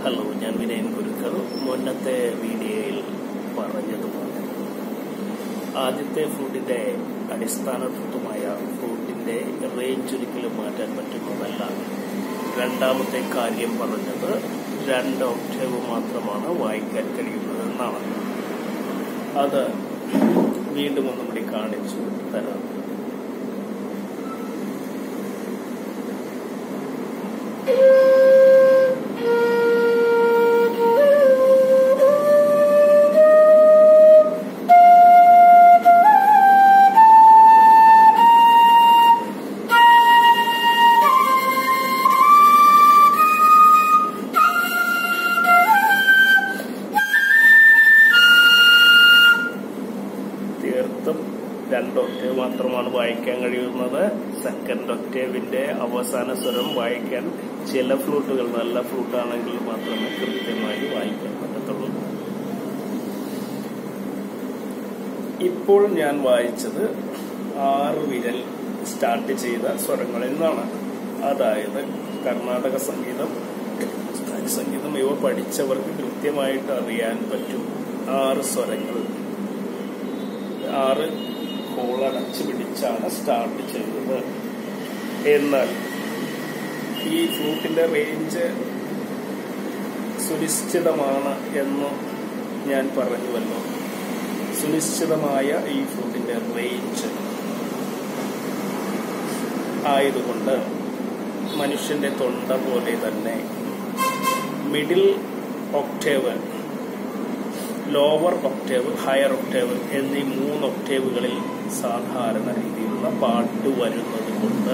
hello ഞാൻ വിനയൻ ഗുരുക്കൾ മുന്നത്തെ വീഡിയോയിൽ പറഞ്ഞതുപോലെ ആദ്യത്തെ ഫ്രൂട്ടിന്റെ അടിസ്ഥാന തത്വമായ ഫ്രൂട്ടിന്റെ റേഞ്ച് ഒരിക്കലും മാറ്റാൻ പറ്റുന്നതല്ല രണ്ടാമത്തെ കാര്യം പറഞ്ഞത് രണ്ട് ഒക്ടേവ് മാത്രമാണ് വായിക്കാൻ കഴിയുന്നതെന്നാണ് അത് വീണ്ടും ഒന്നുകൂടി കാണിച്ചു തരാം തീർത്തും രണ്ട് ഒക്ടേവ് മാത്രമാണ് വായിക്കാൻ കഴിയുന്നത് സെക്കൻഡ് ഒക്ടേവിന്റെ അവസാന സ്വരം വായിക്കാൻ ചില ഫ്ലൂട്ടുകൾ നല്ല ഫ്ലൂട്ടാണെങ്കിൽ മാത്രമേ കൃത്യമായി വായിക്കാൻ പറ്റത്തുള്ളൂ ഇപ്പോൾ ഞാൻ വായിച്ചത് ആറ് വിരൽ സ്റ്റാർട്ട് ചെയ്ത സ്വരങ്ങളിൽ നിന്നാണ് അതായത് കർണാടക സംഗീതം ഹിന്ദുസ്ഥാനി സംഗീതം ഇവ പഠിച്ചവർക്ക് കൃത്യമായിട്ട് അറിയാൻ പറ്റും ആറ് സ്വരങ്ങൾ ആറ് ഹോൾ അടച്ചു പിടിച്ചാണ് സ്റ്റാർട്ട് ചെയ്തത് എന്നാൽ ഈ ഫ്ലൂട്ടിന്റെ റേഞ്ച് സുനിശ്ചിതമാണ് എന്ന് ഞാൻ പറഞ്ഞുവല്ലോ സുനിശ്ചിതമായ ഈ ഫ്ലൂട്ടിന്റെ റേഞ്ച് ആയതുകൊണ്ട് മനുഷ്യന്റെ തൊണ്ട പോലെ തന്നെ middle octave lower octave higher octave എന്നീ മൂന്ന് ഒക്ടേവുകളിൽ സാധാരണ രീതിയിലുള്ള പാട്ട് വരുന്നത് കൊണ്ട്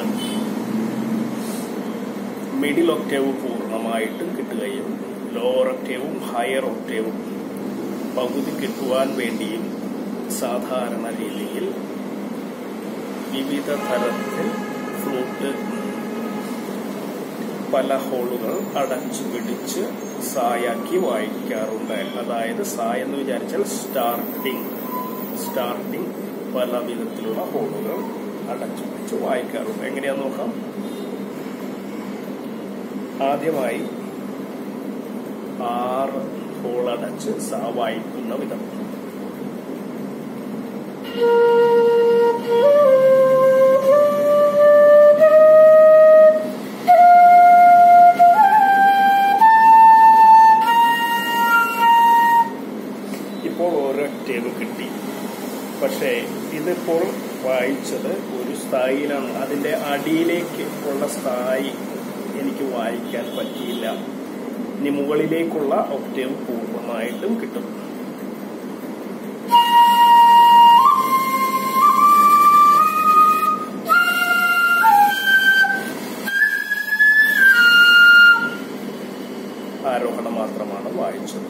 മിഡിൽ ഒക്ടേവ് പൂർണ്ണമായിട്ടും കിട്ടുകയും ലോവർ ഒക്ടേവും ഹയർ ഒക്ടേവും പകുതി കിട്ടുവാൻ വേണ്ടിയും സാധാരണ രീതിയിൽ വിവിധ തരത്തിൽ ഫ്ലൂട്ട് പല ഹോളുകൾ അടച്ചു പിടിച്ച് സായാക്കി വായിക്കാറുണ്ട് അതായത് സാ എന്ന് വിചാരിച്ചാൽ സ്റ്റാർട്ടിങ് സ്റ്റാർട്ടിങ് പല വിധത്തിലുള്ള ഹോളുകൾ അടച്ചു പിടിച്ച് വായിക്കാറുണ്ട് എങ്ങനെയാന്ന് നോക്കാം ആദ്യമായി ആറ് ഹോൾ അടച്ച് സാ വായിക്കുന്ന വിധം ഇപ്പോൾ ഓരോ ടേബിൾ കിട്ടി പക്ഷേ ഇതിപ്പോൾ വായിച്ചത് ഒരു സ്ഥായിലാണ് അതിന്റെ അടിയിലേക്ക് ഉള്ള സ്ഥായി എനിക്ക് വായിക്കാൻ പറ്റിയില്ല ഇനി മുകളിലേക്കുള്ള ഒക്ടേവ് പൂർണ്ണമായിട്ടും കിട്ടും ആരോഹണം മാത്രമാണ് വായിച്ചത്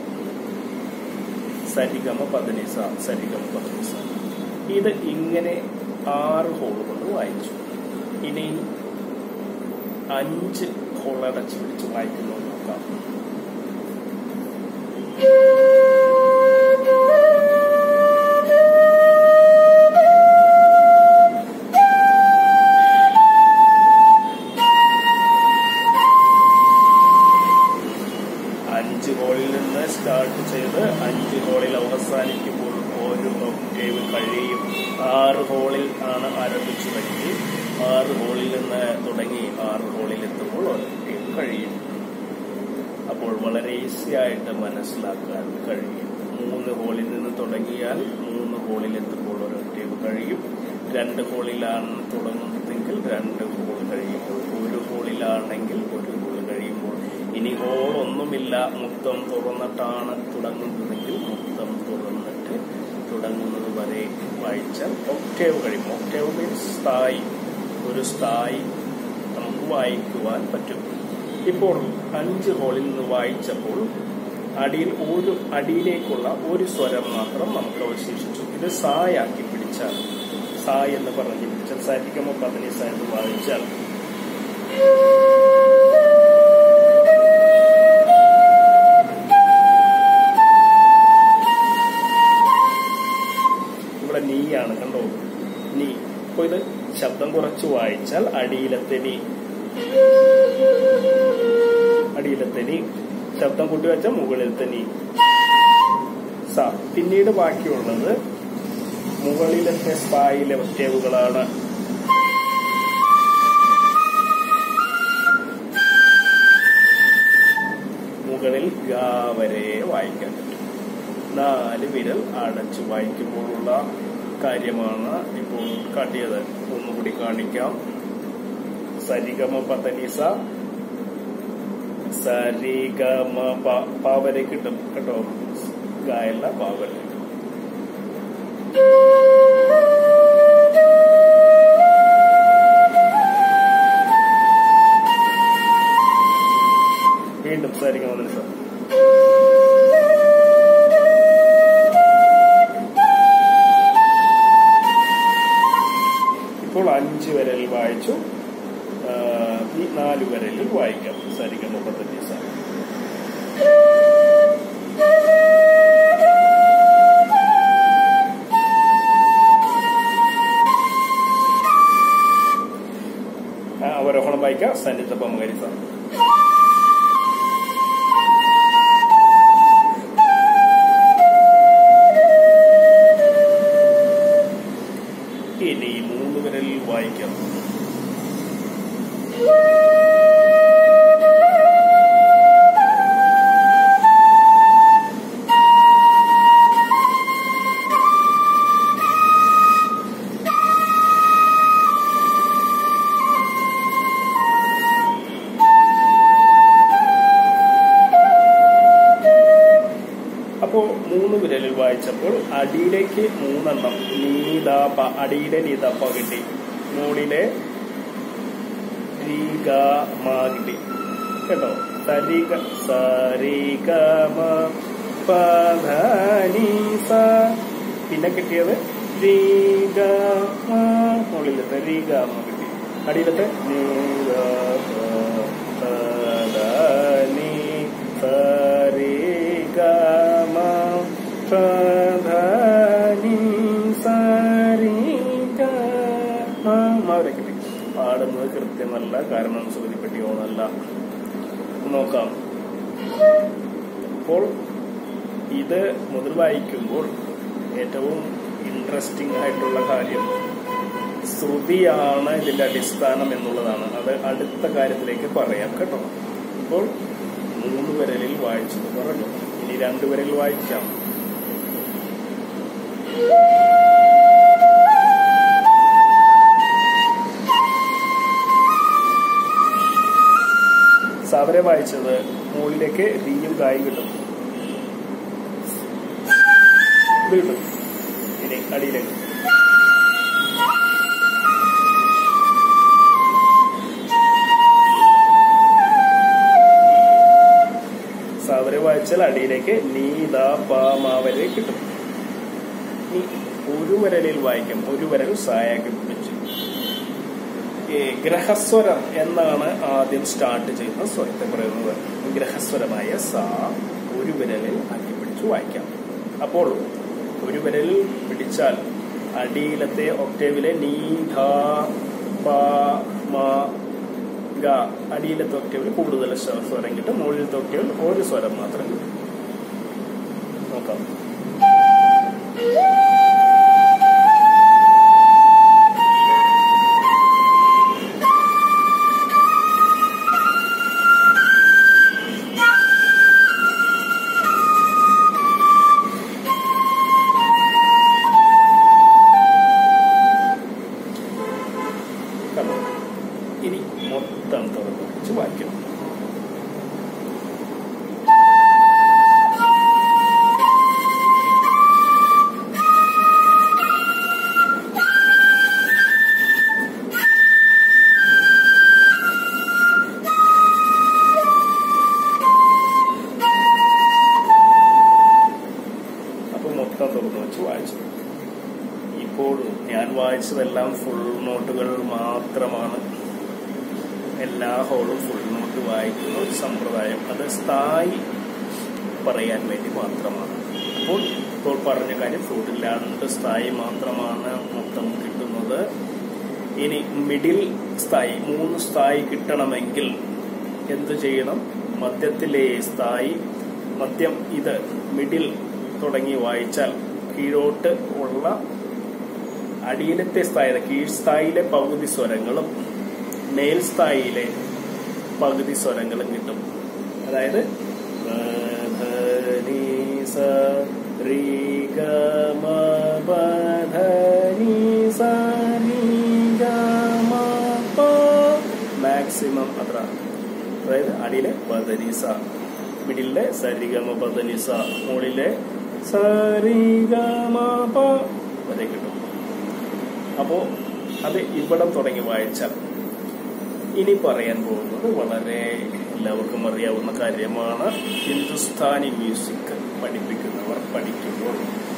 സരിഗമ പതിനിസ സരിഗമ പതിനിസ ഇത് ഇങ്ങനെ ആറ് ഹോൾ കൊണ്ട് വായിച്ചു ഇനി അഞ്ച് ഹോൾ അടച്ച് പിടിച്ച് വായിക്കുന്നു നോക്കാം അഞ്ച് ഹോളിൽ നിന്ന് സ്റ്റാർട്ട് ചെയ്ത് അഞ്ച് ഹോളിൽ അവസാനിക്കുമ്പോൾ ഒരു ഒക്ടേവ് കഴിയും ആറ് ഹോളിൽ ആണ് ആരംഭിച്ചതെങ്കിൽ ആറ് ഹോളിൽ നിന്ന് തുടങ്ങി ആറ് ഹോളിൽ എത്തുമ്പോൾ ഒരു ഒക്ടേവ് കഴിയും അപ്പോൾ വളരെ ഈസി ആയിട്ട് മനസ്സിലാക്കാൻ കഴിയും മൂന്ന് ഹോളിൽ നിന്ന് തുടങ്ങിയാൽ മൂന്ന് ഹോളിൽ എത്തുമ്പോൾ ഒരു ഒക്ടേവ് കഴിയും രണ്ട് ഹോളിലാണ് തുടങ്ങുന്നതെങ്കിൽ രണ്ട് ഹോൾ കഴിയുമ്പോൾ ഒരു ഹോളിലാണെങ്കിൽ ഒരു ഹോൾ കഴിയുമ്പോൾ ഇനി ഹോൾ ഒന്നുമില്ല മൊത്തം തുറന്നിട്ടാണ് തുടങ്ങുന്നതെങ്കിൽ മൊത്തം തുറന്നിട്ട് തുടങ്ങുന്നത് വരെ വായിച്ചാൽ ഒക്ടേവ് കഴിയും ഒക്ടേവ് മീൻസ് സ്ഥായി ഒരു സ്ഥായി നമുക്ക് വായിക്കുവാൻ പറ്റും ഇപ്പോൾ അഞ്ച് ഹോളിൽ നിന്ന് വായിച്ചപ്പോൾ അടിയിൽ ഒരു അടിയിലേക്കുള്ള ഒരു സ്വരം മാത്രം നമുക്ക് അവശേഷിച്ചു ഇത് സായാക്കി പിടിച്ചാൽ സാ എന്ന് പറഞ്ഞ് പിടിച്ചാൽ സാരിക്കമോ പതിനീസ എന്ന് വായിച്ചാൽ ഇവിടെ നീയാണ് കണ്ടോ നീ അപ്പൊ ഇത് ശബ്ദം കുറച്ച് വായിച്ചാൽ അടിയിലത്തെ നീ അടിയിലത്തെ നീ ശബ്ദം കൂട്ടി വെച്ച മുകളിലത്തെ നീ സ പിന്നീട് ബാക്കിയുള്ളത് മുകളിലത്തെ സ്ഥായിലെ ഒറ്റവുകളാണ് മുകളിൽ ഗാ വരെ വായിക്കാൻ പറ്റും നാല് വിരൽ അടച്ചു വായിക്കുമ്പോഴുള്ള കാര്യമാണ് ഇപ്പോൾ കാട്ടിയത് ഒന്നുകൂടി കാണിക്കാം സരിഗമ പതനിസ സരിഗമ പ- പാവരെ കിട്ടും കേട്ടോ ഗായല്ല പാവരെ വീണ്ടും സരിഗമ പതനിസ ഇപ്പോൾ അഞ്ച് വിരലിൽ വായിച്ചു ആ, ഈ നാല് വിരലിൽ വായിക്കാം സരിഗമ പതനിസ ആ, അവരോഹണം വായിക്കാം സന്നിധ പമകരിസ ഇനി മൂന്ന് വിരലിൽ വായിക്കാം അപ്പോ മൂന്ന് വിരലിൽ വായിച്ചപ്പോൾ അടിയിലേക്ക് മൂന്നെണ്ണം നീതാപ അടിയിലെ നീതാപ്പ കിട്ടി മുകളിലെ രീഗ മാ കിട്ടി കേട്ടോ സരിഗ സരിഗമ പധനി സ പിന്നെ കിട്ടിയത് രീഗ മാ മുകളിലത്തെ രീഗ മാ കിട്ടി അടിയിലത്തെ നീഗ പധനി സരിഗ മാ പധനി സരിഗ മാ വരെ കിട്ടി പാടുന്നത് കൃത്യമല്ല കാരണം ശ്രുതിപ്പെട്ടിയോന്നല്ല നോക്കാം അപ്പോൾ ഇത് മുതൽ വായിക്കുമ്പോൾ ഏറ്റവും ഇൻട്രസ്റ്റിംഗ് ആയിട്ടുള്ള കാര്യം ശ്രുതിയാണ് ഇതിന്റെ അടിസ്ഥാനം എന്നുള്ളതാണ് അത് അടുത്ത കാര്യത്തിലേക്ക് പറയാം കേട്ടോ ഇപ്പോൾ മൂന്ന് വിരലിൽ വായിച്ചത് പറഞ്ഞു ഇനി രണ്ടു വിരലിൽ വായിക്കാം സാവരെ വായിച്ചത് മുകളിലേക്ക് തീയും കായും കിട്ടും ഇത് കിട്ടും ഇനി അടിയിലേക്ക് സാവരെ വായിച്ചാൽ അടിയിലേക്ക് നീത പാമാവരെ കിട്ടും ഇനി ഒരു വിരലിൽ വായിക്കും ഒരു വിരൽ സായാക്കി പിടിച്ചു ഈ ഗ്രഹസ്വരം എന്നാണ് ആദ്യം സ്റ്റാർട്ട് ചെയ്യുന്ന സ്വരത്തെ പറയുന്നത് ഗ്രഹസ്വരമായ സ ഒരു വിരലിൽ ആക്കി പിടിച്ചു വായിക്കാം അപ്പോൾ ഒരു വിരലിൽ പിടിച്ചാൽ അടിയിലത്തെ ഒക്ടേവിലെ നീ ധ പ മ ഗ അടിയിലത്തെ ഒക്ടേവിൽ കൂടുതൽ സ്വ- സ്വരം കിട്ടും മുകളിലത്തെ ഒക്ടേവിൽ ഒരു സ്വരം മാത്രം കിട്ടും നോക്കാം കണ്ടോ ഇനി മൊത്തം തുറന്ന് വെച്ച് വായിക്കണം അപ്പൊ മൊത്തം തുറന്ന് വെച്ച് വായിച്ചു ഇപ്പോൾ ഞാൻ വായിച്ചതെല്ലാം ഫുൾ നോട്ടുകൾ മാത്രമാണ് എല്ലാ ഹോളും ഫുൾ നോട്ട് വായിക്കുന്ന ഒരു സമ്പ്രദായം അത് സ്ഥായി പറയാൻ വേണ്ടി മാത്രമാണ് അപ്പോൾ ഇപ്പോൾ പറഞ്ഞ കാര്യം ഫ്ലൂട്ടിൽ രണ്ട് സ്ഥായി മാത്രമാണ് മൊത്തം കിട്ടുന്നത് ഇനി മിഡിൽ സ്ഥായി മൂന്ന് സ്ഥായി കിട്ടണമെങ്കിൽ എന്ത് ചെയ്യണം മധ്യത്തിലെ സ്ഥായി മധ്യം ഇത് മിഡിൽ തുടങ്ങി വായിച്ചാൽ കീഴോട്ട് ഉള്ള അടിയിലത്തെ സ്ഥായി കീഴ്സ്ഥായിലെ പകുതി സ്വരങ്ങളും മേൽസ്ഥായിലെ പകുതി സ്വരങ്ങളും കിട്ടും അതായത് ധനി സ രി ഗ മ പ ധനി സ രി ഗ മ പ മാക്സിമം അത്ര അതായത് അടിയിലെ പദനിസ മിഡിലെ സരിഗമ പദനിസ മുകളിലെ സരിഗമ പ വരെ കിട്ടും അപ്പോ അത് ഇവിടം തുടങ്ങി വായിച്ചാൽ ഇനി പറയാൻ പോകുന്നത് വളരെ എല്ലാവർക്കും അറിയാവുന്ന കാര്യമാണ് ഹിന്ദുസ്ഥാനി മ്യൂസിക് പഠിപ്പിക്കുന്നവർ പഠിക്കുമ്പോൾ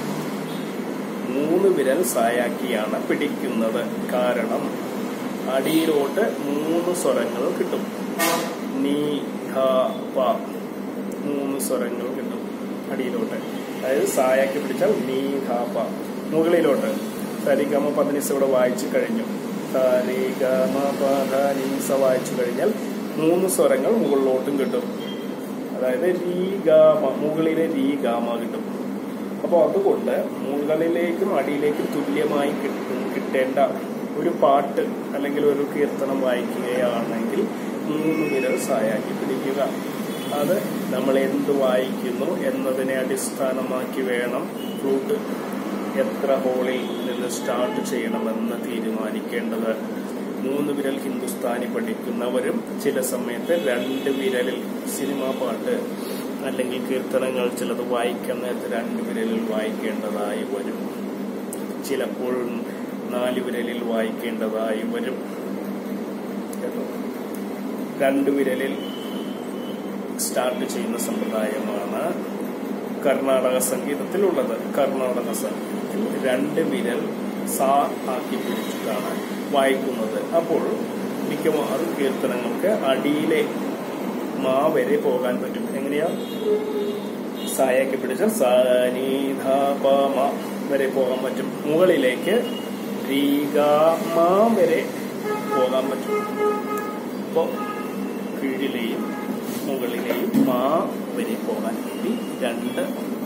മൂന്ന് വിരൽ സായാക്കിയാണ് പിടിക്കുന്നത് കാരണം അടിയിലോട്ട് മൂന്ന് സ്വരങ്ങൾ കിട്ടും നീ ഹ പ മൂന്ന് സ്വരങ്ങൾ കിട്ടും അടിയിലോട്ട് അതായത് സായാക്കി പിടിച്ചാൽ നീ ഹ പ മുകളിലോട്ട് സരിഗമ പതിനിസ ഇവിടെ വായിച്ചു കഴിഞ്ഞു സരിഗമ പതിനിസ വായിച്ചു കഴിഞ്ഞാൽ മൂന്ന് സ്വരങ്ങൾ മുകളിലോട്ടും കിട്ടും അതായത് രീ ഗാമ മുകളിലെ രീ ഗാമ കിട്ടും അപ്പോൾ അതുകൊണ്ട് മുകളിലേക്കും അടിയിലേക്കും തുല്യമായി കിട്ടും കിട്ടേണ്ട ഒരു പാട്ട് അല്ലെങ്കിൽ ഒരു കീർത്തനം വായിക്കുകയാണെങ്കിൽ മൂന്ന് വിരൽ സായാക്കി പിടിക്കുക അത് നമ്മൾ എന്ത് വായിക്കുന്നു എന്നതിനെ അടിസ്ഥാനമാക്കി വേണം ഫ്ലൂട്ട് എത്ര ഹോളിൽ നിന്ന് സ്റ്റാർട്ട് ചെയ്യണമെന്ന് തീരുമാനിക്കേണ്ടത് മൂന്ന് വിരൽ ഹിന്ദുസ്ഥാനി പഠിക്കുന്നവരും ചില സമയത്ത് രണ്ട് വിരലിൽ സിനിമാ പാട്ട് അല്ലെങ്കിൽ കീർത്തനങ്ങൾ ചിലത് വായിക്കാൻ നേരത്ത് രണ്ട് വിരലിൽ വായിക്കേണ്ടതായി വരും ചിലപ്പോൾ നാല് വിരലിൽ വായിക്കേണ്ടതായി വരും കേട്ടോ രണ്ട് വിരലിൽ സ്റ്റാർട്ട് ചെയ്യുന്ന സമ്പ്രദായമാണ് കർണാടക സംഗീതത്തിലുള്ളത് കർണാടക സംഗീതത്തിൽ രണ്ട് വിരൽ സാ ആക്കി പിടിച്ചിട്ടാണ് വായിക്കുന്നത് അപ്പോൾ മിക്കവാറും കീർത്തനങ്ങൾക്ക് അടിയിലെ മാ വരെ പോകാൻ പറ്റും എങ്ങനെയാ സായാക്കി പിടിച്ചാൽ സാനി ധ പ മ വരെ പോകാൻ പറ്റും മുകളിലേക്ക് രീ ഗ മ വരെ പോകാൻ പറ്റും അപ്പോ കീഴിലെയും മുകളിലെയും മാ വരെ പോകാൻ വേണ്ടി രണ്ട്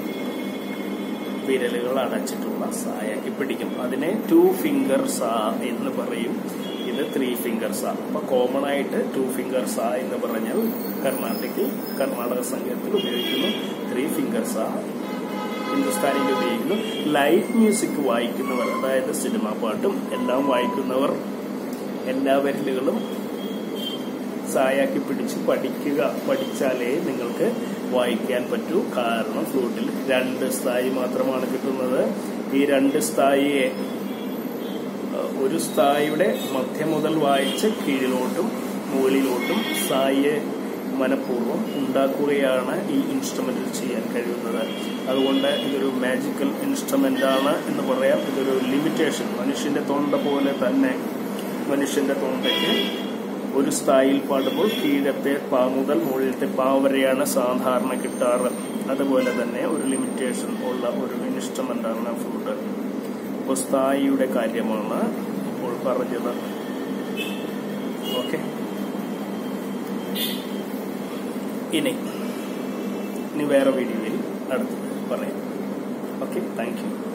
വിരലുകൾ അടച്ചിട്ടുള്ള സായാക്കി പിടിക്കും അതിനെ ടു ഫിംഗർ സാ എന്ന് പറയും ഇത് ത്രീ ഫിംഗർ സാ അപ്പൊ കോമൺ ആയിട്ട് ടു ഫിംഗർ സാ എന്ന് പറഞ്ഞാൽ കർണാടകയിൽ കർണാടക സംഗീതത്തിൽ ഉപയോഗിക്കുന്നു ത്രീ ഫിംഗർ സാ ഹിന്ദുസ്ഥാനിയിൽ ഉപയോഗിക്കുന്നു ലൈറ്റ് മ്യൂസിക് വായിക്കുന്നവർ അതായത് സിനിമാ പാട്ടും എല്ലാം വായിക്കുന്നവർ എല്ലാ വിരലുകളും സായാക്കി പിടിച്ച് പഠിക്കുക പഠിച്ചാലേ നിങ്ങൾക്ക് വായിക്കാൻ പറ്റൂ കാരണം ഫ്ലൂട്ടിൽ രണ്ട് സ്ഥായി മാത്രമാണ് കിട്ടുന്നത് ഈ രണ്ട് സ്ഥായിയെ ഒരു സ്ഥായിയുടെ മധ്യം മുതൽ വായിച്ച് കീഴിലോട്ടും മുകളിലോട്ടും സ്ഥായിയെ മനഃപൂർവ്വം ഉണ്ടാക്കുകയാണ് ഈ ഇൻസ്ട്രുമെന്റിൽ ചെയ്യാൻ കഴിയുന്നത് അതുകൊണ്ട് ഇതൊരു മാജിക്കൽ ഇൻസ്ട്രുമെന്റ് ആണ് എന്ന് പറയാം ഇതൊരു ലിമിറ്റേഷൻ മനുഷ്യന്റെ തൊണ്ട പോലെ തന്നെ മനുഷ്യന്റെ തൊണ്ടയ്ക്ക് ഒരു സ്ഥായിൽ പാടുമ്പോൾ കീഴത്തെ പാ മുതൽ മുകളിലത്തെ പാ വരെയാണ് സാധാരണ കിട്ടാറ് അതുപോലെ തന്നെ ഒരു ലിമിറ്റേഷൻ ഉള്ള ഒരു ഇൻസ്ട്രുമെന്റ് ആണ് ഫ്ലൂട്ട് അപ്പോൾ സ്ഥായിയുടെ കാര്യമാണ് ഇപ്പോൾ പറഞ്ഞത് ഓക്കെ ഇനി ഇനി വേറെ വീഡിയോയിൽ അടുത്ത് പറയാം ഓക്കെ താങ്ക് യു